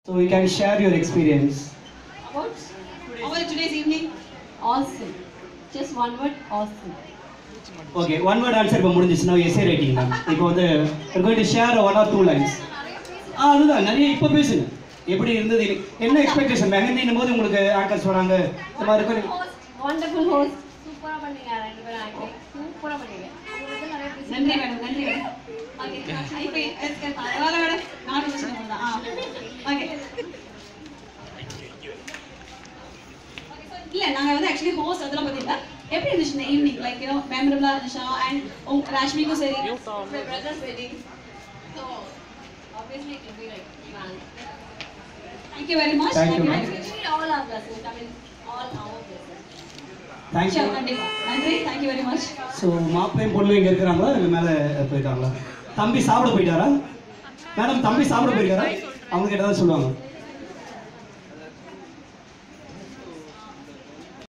So you can share your experience. About How was today's evening? awesome. Just one word, awesome. Okay one word answer இப்போ முடிஞ்சிச்சுன்னா S A writing தான் இப்போ வந்து going to share one or two lines ஆ அதுதான் நிறைய இப்போ பேசுங்க எப்படி இருந்தது இன்னைக்கு? என்ன எக்ஸ்பெக்டேஷன் மெஹந்தின்னும் போது உங்களுக்கு ஆங்கர்ஸ் வராங்க இந்த மாதிரி இருக்கும் Host, wonderful host. சூப்பரா பண்ணீங்க ரெண்டு பேரும் ஆக்டிங் சூப்பரா பண்ணீங்க உங்களுக்கு நிறைய பேசி- நன்றி மேடம் நன்றி மேடம் ஓகே இப்போ பரவாயில்ல மேடம் நானும் முடிச்சுட்டு தான் ஆ ஓகே இல்ல நாங்க வந்து ஆக்சுவலி ஹோஸ்ட் அதெல்லாம் பத்தி இல்ல எப்படி இருந்துச்சு இந்த ஈவினிங் லைக் யூனோ மெமரபிளா இருந்துச்சா அண்ட் உங்க ராஷ்மிக்கும் சரி My brother's wedding. So, obviously it will be like grand. Thank you very much Thank you, ma'am. Actually, all our blessings. I mean, all our blessings. Thank you sure கண்டிப்பா நன்றி thank you very much so மாப்பிள்ளையும் பொண்ணு இங்கே இருக்கிறாங்களா இல்லை மேலே போயிருக்காங்களா தம்பி சாப்பிட போயிட்டாரா மேடம் தம்பி சாப்பிட போயிருக்காரா அவங்க கிட்ட தான் சொல்லுவாங்க